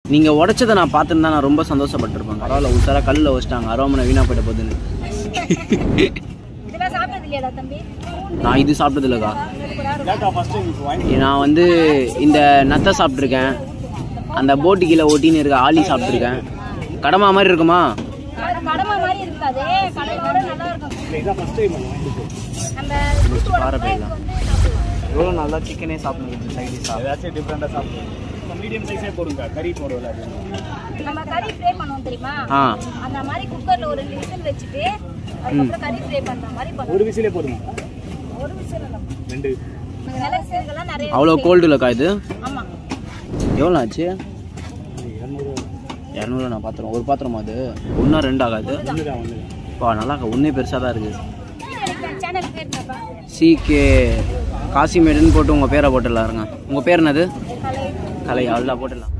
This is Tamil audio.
நீங்கள் உடைச்சதை நான் பார்த்துருந்தா நான் ரொம்ப சந்தோஷப்பட்டிருப்பேன் பரவாயில்ல உசாரா கல்லில் வச்சிட்டாங்க அரோமனை வீணாக போயிட்ட போதுன்னு இதெல்லாம் சாப்பிட்டது இல்லையாடா தம்பி நான் இது சாப்பிட்டது இல்லைக்கா ஏன்க்கா ஃபர்ஸ்ட் டைம் இப்போ வாங்கி நான் வந்து இந்த நத்தை சாப்பிட்ருக்கேன் அந்த போட்டு கீழே ஒட்டின்னு இருக்க ஆலி சாப்பிட்ருக்கேன் கடமா மாதிரி இருக்குமா அது கடமை மாதிரி இருக்காது கடமையோட நல்லா இருக்கும் இல்லை இதான் ஃபர்ஸ்ட் டைம் வாங்கிட்டு நம்ம பாறை இது போயிடலாம் வந்து சாப்பிடுவோம் எவ்வளோ நல்லா சிக்கனே சாப்பிடுங்க சைடிஷாக ஏதாச்சும் டிஃப்ரெண்டாக சாப்பிடுவோம் மீடியம் சைஸே போடுங்க கறி போடுவோம்ல அது நம்ம கறி ஃப்ரை பண்ணுவோம் தெரியுமா ஆ அந்த மாதிரி குக்கர்ல ஒரு விசில் வச்சுட்டு அதுக்கப்புறம் கறி ஃப்ரை பண்ற மாதிரி பண்ணுவோம் ஒரு விசிலே போதுமா ஒரு விசில் இல்ல ரெண்டு மிளகுலாம் நிறைய அவ்வளோ கோல்டு இல்லைக்கா இது ஆமா எவ்வளோ ஆச்சு இரநூறு இரநூறு நான் பாத்திரம் ஒரு பாத்திரமா அது ஒன்றா ரெண்டு ஆகாது ஒன்று தான் ஒன்று பா நல்லா இருக்கா ஒன்றே பெருசாக தான் இருக்குது சேனல் பேர் என்னப்பா சிகே காசிமேடுன்னு போட்டு உங்கள் பேரை போட்டுடலாம் இருங்க உங்கள் பேர் என்னது கலை கலை அவ்வளோ போட்டுடலாம்